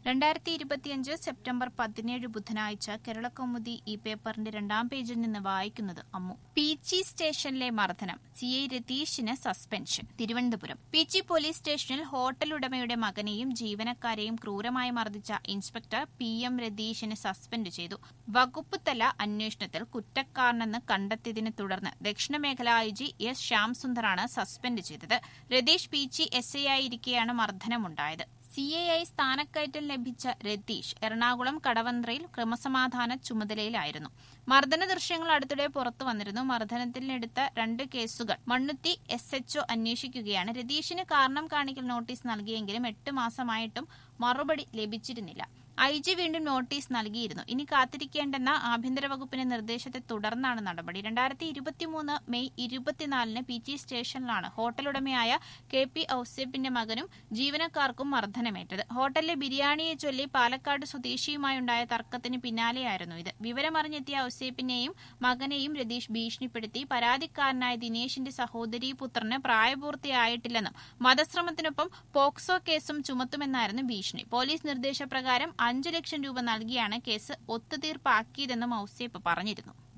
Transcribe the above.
രണ്ടായിരത്തി ഇരുപത്തിയഞ്ച് സെപ്റ്റംബർ പതിനേഴ് ബുധനാഴ്ച കേരളകൗമുദി ഈ പേപ്പറിന്റെ രണ്ടാം പേജിൽ നിന്ന് വായിക്കുന്നത് അമ്മു പീച്ചി സ്റ്റേഷനിലെ മർദ്ദനം സി ഐ രതീഷിന് സസ്പെൻഷൻ തിരുവനന്തപുരം പീച്ചി പോലീസ് സ്റ്റേഷനിൽ ഹോട്ടൽ ഉടമയുടെ മകനെയും ജീവനക്കാരെയും ക്രൂരമായി മർദ്ദിച്ച ഇൻസ്പെക്ടർ പി എം രതീഷിനെ സസ്പെൻഡ് ചെയ്തു വകുപ്പ് തല അന്വേഷണത്തിൽ കുറ്റക്കാരനെന്ന് കണ്ടെത്തിയതിനെ തുടർന്ന് ദക്ഷിണ മേഖല ഐ ജി എസ് ശ്യാംസുന്ദറാണ് സസ്പെൻഡ് ചെയ്തത് രതീഷ് പീച്ചി എസ് ഐ ആയിരിക്കെയാണ് മർദ്ദനമുണ്ടായത് സി എ ഐ സ്ഥാനക്കയറ്റം ലഭിച്ച രതീഷ് എറണാകുളം കടവന്ത്രയിൽ ക്രമസമാധാന ചുമതലയിലായിരുന്നു മർദ്ദന ദൃശ്യങ്ങൾ അടുത്തിടെ പുറത്തു വന്നിരുന്നു മർദ്ദനത്തിനെടുത്ത രണ്ട് കേസുകൾ മണ്ണുത്തി എസ് എച്ച്ഒ അന്വേഷിക്കുകയാണ് രതീഷിന് കാരണം കാണിക്കൽ നോട്ടീസ് നൽകിയെങ്കിലും എട്ട് മാസമായിട്ടും മറുപടി ലഭിച്ചിരുന്നില്ല ഐ ജി വീണ്ടും നോട്ടീസ് നൽകിയിരുന്നു ഇനി കാത്തിരിക്കേണ്ടെന്ന ആഭ്യന്തര വകുപ്പിന്റെ നിർദ്ദേശത്തെ തുടർന്നാണ് നടപടി രണ്ടായിരത്തി ഇരുപത്തിമൂന്ന് മെയ് ഇരുപത്തിനാലിന് പി ജി സ്റ്റേഷനിലാണ് ഹോട്ടലുടമയായ കെ പി ഔസേപ്പിന്റെ മകനും ജീവനക്കാർക്കും മർദ്ദനമേറ്റത് ഹോട്ടലിലെ ബിരിയാണിയെ ചൊല്ലി പാലക്കാട് സ്വദേശിയുമായുണ്ടായ തർക്കത്തിന് പിന്നാലെയായിരുന്നു ഇത് വിവരമറിഞ്ഞെത്തിയ ഔസേപ്പിനെയും മകനെയും രതീഷ് ഭീഷണിപ്പെടുത്തി പരാതിക്കാരനായ ദിനേശിന്റെ സഹോദരീ പുത്രന് പ്രായപൂർത്തിയായിട്ടില്ലെന്നും വധശ്രമത്തിനൊപ്പം പോക്സോ കേസും ചുമത്തുമെന്നായിരുന്നു ഭീഷണി പോലീസ് നിർദ്ദേശപ്രകാരം അഞ്ചു ലക്ഷം രൂപ നൽകിയാണ് കേസ് ഒത്തുതീർപ്പാക്കിയതെന്നും ഔസേപ്പ് പറഞ്ഞിരുന്നു